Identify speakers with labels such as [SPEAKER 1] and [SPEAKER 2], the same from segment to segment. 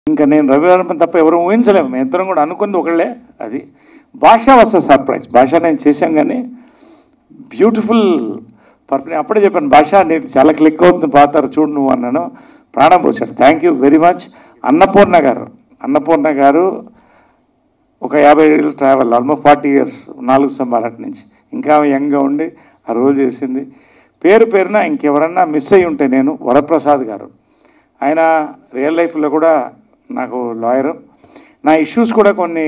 [SPEAKER 1] ఇంకా నేను రవివారం తప్ప ఎవరు ఊహించలేము మేము ఇద్దరం కూడా అనుకుంది ఒకళ్ళే అది భాష వస్తే సర్ప్రైజ్ భాష నేను చేశాం కానీ బ్యూటిఫుల్ పర్ఫెక్ట్ అప్పుడే చెప్పాను భాష నీది చాలా క్లిక్ అవుతుంది పాతారు చూడు నువ్వు అన్నాను ప్రాణం పోసాడు thank you very much Annapurna garu Annapurna గారు ఒక యాభై ఏళ్ళు ట్రావెల్ ఆల్మోస్ట్ ఫార్టీ ఇయర్స్ నాలుగు సంబారాట నుంచి ఇంకా ఆమె యంగ్గా ఉండి ఆ రోజు చేసింది పేరు పేరున ఇంకెవరన్నా మిస్ అయ్యి ఉంటే నేను వరప్రసాద్ గారు ఆయన రియల్ లైఫ్లో కూడా నాకు లాయరు నా ఇష్యూస్ కూడా కొన్ని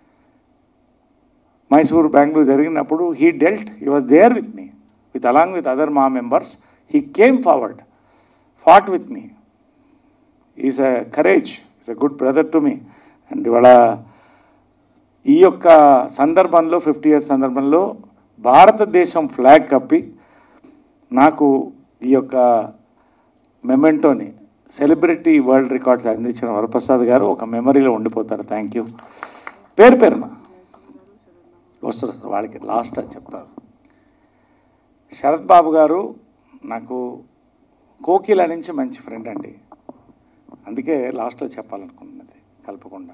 [SPEAKER 1] మైసూర్ బెంగళూరు జరిగినప్పుడు he dealt he was there with me with along with other మా members he came forward fought with me is a courage is a good brother to me and ఇవాళ ఈ యొక్క సందర్భంలో ఫిఫ్టీ ఇయర్స్ సందర్భంలో భారతదేశం ఫ్లాగ్ కప్పి నాకు ఈ యొక్క మెమెంటోని సెలబ్రిటీ వరల్డ్ రికార్డ్స్ అందించిన వరప్రసాద్ గారు ఒక మెమరీలో ఉండిపోతారు థ్యాంక్ యూ పేరు పేరున వస్తారు వాళ్ళకి లాస్ట్ అని చెప్తారు శరత్ బాబు గారు నాకు కోకిల నుంచి మంచి ఫ్రెండ్ అండి అందుకే లాస్ట్లో చెప్పాలనుకున్నది కలపకుండా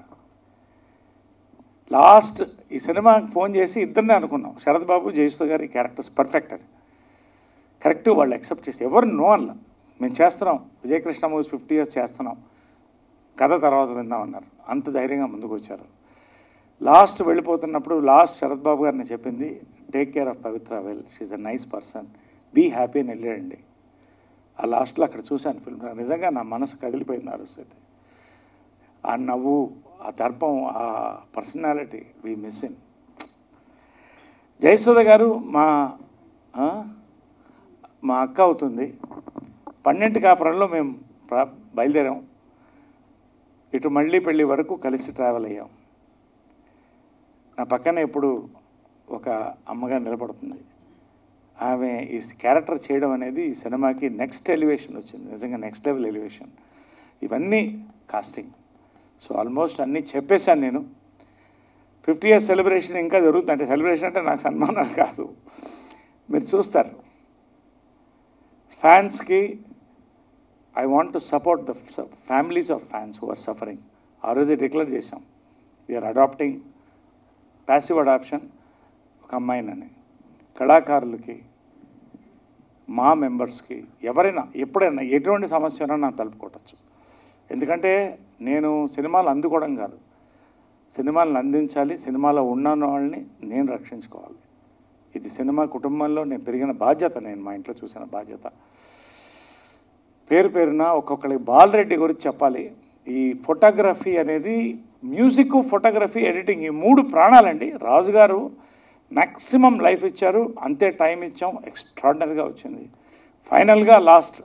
[SPEAKER 1] లాస్ట్ ఈ సినిమాకి ఫోన్ చేసి ఇద్దరినే అనుకున్నాం శరత్ బాబు జయసుధ గారి క్యారెక్టర్స్ పర్ఫెక్ట్ అని కరెక్ట్ వాళ్ళు యాక్సెప్ట్ చేసి ఎవరు నో అన్న మేము చేస్తున్నాం విజయకృష్ణ మూవీస్ ఫిఫ్టీ ఇయర్స్ చేస్తున్నాం కథ తర్వాత విందామన్నారు అంత ధైర్యంగా ముందుకు వచ్చారు లాస్ట్ వెళ్ళిపోతున్నప్పుడు లాస్ట్ శరత్ బాబు గారిని చెప్పింది take care of Pavitra well she a nice person be happy అని వెళ్ళాడండి ఆ లాస్ట్లో అక్కడ చూశాను ఫిల్మ్ నిజంగా నా మనసు కదిలిపోయింది ఆ రోజు అయితే ఆ నవ్వు ఆ దర్పం ఆ personality we miss in Jayasudha garu మా ఆ, మా అక్క అవుతుంది పన్నెండు కాపురంలో మేము ప్ర- బయలుదేరాం ఇటు మళ్ళీ పెళ్ళి వరకు కలిసి ట్రావెల్ అయ్యాం నా పక్కన ఎప్పుడు ఒక అమ్మగా నిలబడుతుంది ఆమె ఈ క్యారెక్టర్ చేయడం అనేది ఈ సినిమాకి నెక్స్ట్ ఎలివేషన్ వచ్చింది నిజంగా నెక్స్ట్ లెవెల్ ఎలివేషన్ ఇవన్నీ కాస్టింగ్ సో ఆల్మోస్ట్ అన్నీ చెప్పేశాను నేను ఫిఫ్టీ ఇయర్స్ సెలబ్రేషన్ ఇంకా జరుగుతుంది అంటే సెలబ్రేషన్ అంటే నాకు సన్మానాలు కాదు మీరు చూస్తారు ఫ్యాన్స్కి I want to support the families of fans who are suffering ఆ రోజే డిక్లేర్ చేశాం వీఆర్ అడాప్టింగ్ ప్యాసివ్ అడాప్షన్ ఒక అమ్మాయినని కళాకారులకి మా మెంబర్స్కి ఎవరైనా ఎప్పుడైనా ఎటువంటి సమస్య అయినా నాకు తలుపుకోవచ్చు ఎందుకంటే నేను సినిమాలు అందుకోవడం కాదు సినిమాలను అందించాలి సినిమాలో ఉన్న వాళ్ళని నేను రక్షించుకోవాలి ఇది సినిమా కుటుంబంలో నేను పెరిగిన బాధ్యత నేను మా ఇంట్లో చూసిన బాధ్యత పేరు పేరున ఒక్కొక్కరికి బాలరెడ్డి గురించి చెప్పాలి ఈ ఫోటోగ్రఫీ అనేది మ్యూజిక్ ఫోటోగ్రఫీ ఎడిటింగ్ ఈ మూడు ప్రాణాలండి రాజు గారు మ్యాక్సిమం లైఫ్ ఇచ్చారు అంతే టైం ఇచ్చాం ఎక్స్ట్రాడినరీగా వచ్చింది ఫైనల్గా లాస్ట్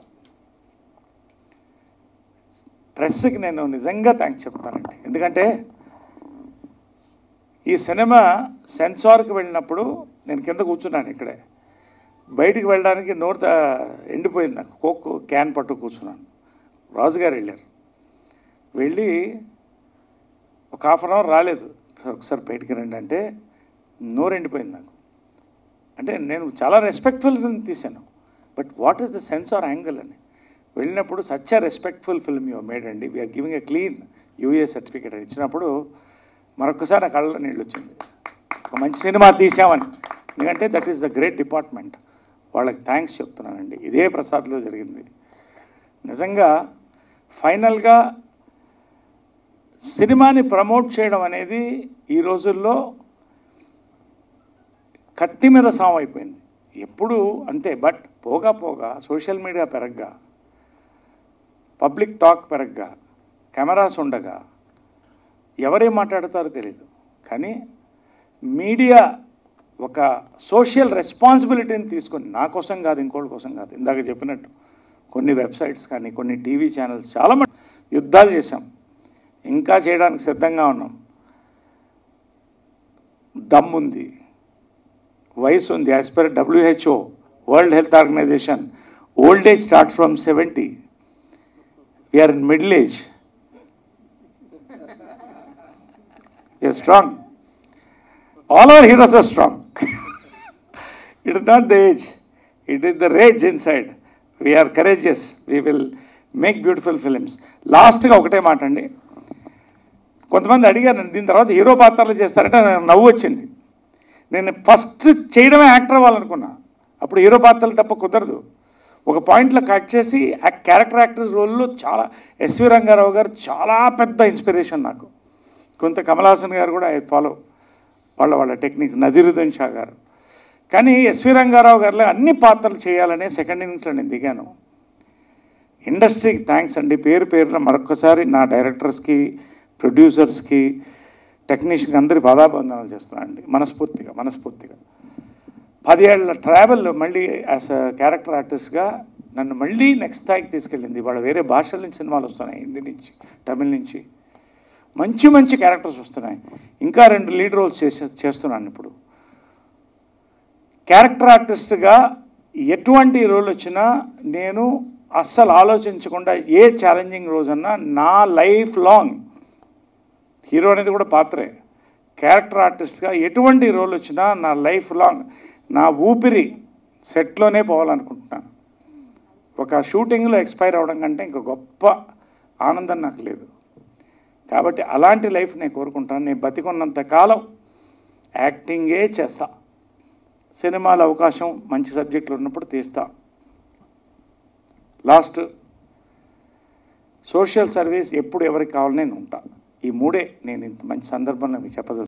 [SPEAKER 1] ప్రెస్కి నేను నిజంగా థ్యాంక్స్ చెప్తానండి ఎందుకంటే ఈ సినిమా సెన్సార్కి వెళ్ళినప్పుడు నేను కింద కూర్చున్నాను ఇక్కడే బయటికి వెళ్ళడానికి నోరు తా- ఎండిపోయింది నాకు కోక్ క్యాన్ పట్టు కూర్చున్నాను రాజుగారు వెళ్ళారు వెళ్ళి ఒక హాఫ్ అన్ అవర్ రాలేదు సార్ ఒకసారి బయటికి రండి అంటే నోరు ఎండిపోయింది నాకు అంటే నేను చాలా రెస్పెక్ట్ఫుల్ తీశాను but what is the censor angle అని వెళ్ళినప్పుడు such respectful film you made అండి we are giving a clean UA certificate ఇచ్చినప్పుడు మరొకసారి నా కళ్ళలో నీళ్ళు వచ్చింది ఒక మంచి సినిమా తీసామని ఎందుకంటే that is the great department వాళ్ళకి థ్యాంక్స్ చెప్తున్నానండి ఇదే ప్రసాద్లో జరిగింది నిజంగా ఫైనల్గా సినిమాని ప్రమోట్ చేయడం అనేది ఈ రోజుల్లో కత్తి మీద సాం అయిపోయింది ఎప్పుడు అంతే బట్ పోగా పోగా సోషల్ మీడియా పెరగ్గా పబ్లిక్ టాక్ పెరగ్గా కెమెరాస్ ఉండగా ఎవరేం మాట్లాడతారో తెలియదు కానీ మీడియా ఒక సోషల్ రెస్పాన్సిబిలిటీని తీసుకొని నా కోసం కాదు ఇంకోటి కోసం కాదు ఇందాక చెప్పినట్టు కొన్ని వెబ్సైట్స్ కానీ కొన్ని టీవీ ఛానల్స్ చాలా మంది యుద్ధాలు చేశాం ఇంకా చేయడానికి సిద్ధంగా ఉన్నాం దమ్ముంది వయసు ఉంది as per WHO World Health Organization old age starts from seventy we are in middle age You're strong. All our heroes are strong. it is not the age, it is the rage inside. We are courageous. We will make beautiful films. లాస్ట్గా ఒకటే మాట అండి కొంతమంది అడిగారు దీని తర్వాత hero పాత్రలు చేస్తారంటే నాకు నవ్వు వచ్చింది నేను ఫస్ట్ చేయడమే యాక్టర్ అవ్వాలనుకున్నా అప్పుడు హీరో పాత్రలు తప్ప కుదరదు ఒక పాయింట్లో కట్ చేసి ఆ క్యారెక్టర్ యాక్టర్స్ రోల్లో చాలా ఎస్వి రంగారావు గారు చాలా పెద్ద ఇన్స్పిరేషన్ నాకు కొంత కమల్ హాసన్ గారు కూడా ఐ ఫాలో వాళ్ళ వాళ్ళ టెక్నిక్ నజీరుద్దీన్ షా గారు కానీ ఎస్వి రంగారావు గారిలో అన్ని పాత్రలు చేయాలనే సెకండ్ ఇన్నింగ్స్లో నేను దిగాను ఇండస్ట్రీకి థ్యాంక్స్ అండి పేరు పేరున మరొకసారి నా డైరెక్టర్స్కి ప్రొడ్యూసర్స్కి టెక్నీషియన్ అందరి బాధాబంధనాలు చేస్తున్నాను అండి మనస్ఫూర్తిగా మనస్ఫూర్తిగా పది ఏళ్ళ ట్రావెల్ మళ్ళీ యాజ్ అ క్యారెక్టర్ ఆర్టిస్ట్గా నన్ను మళ్ళీ నెక్స్ట్ స్థాయికి తీసుకెళ్ళింది వాళ్ళ వేరే భాషల నుంచి సినిమాలు వస్తున్నాయి హిందీ నుంచి తమిళ నుంచి మంచి మంచి క్యారెక్టర్స్ వస్తున్నాయి ఇంకా రెండు లీడ్ రోల్స్ చేసే చేస్తున్నాను ఇప్పుడు క్యారెక్టర్ ఆర్టిస్ట్గా ఎటువంటి రోల్ వచ్చినా నేను అస్సలు ఆలోచించకుండా ఏ ఛాలెంజింగ్ రోజన్నా నా లైఫ్ లాంగ్ హీరో అనేది కూడా పాత్రే క్యారెక్టర్ ఆర్టిస్ట్గా ఎటువంటి రోల్ వచ్చినా నా లైఫ్ లాంగ్ నా ఊపిరి సెట్లోనే పోవాలనుకుంటున్నాను ఒక షూటింగ్లో ఎక్స్పైర్ అవ్వడం కంటే ఇంకా గొప్ప ఆనందం నాకు లేదు కాబట్టి అలాంటి లైఫ్ నేను కోరుకుంటాను నేను బతికున్నంత కాలం యాక్టింగే చేస్తా సినిమాలో అవకాశం మంచి సబ్జెక్టులు ఉన్నప్పుడు తీస్తా లాస్ట్ సోషల్ సర్వీస్ ఎప్పుడు ఎవరికి కావాలని నేను ఉంటా ఈ మూడే నేను ఇంత మంచి సందర్భంలో మీకు చెప్పదలుచుకున్నాను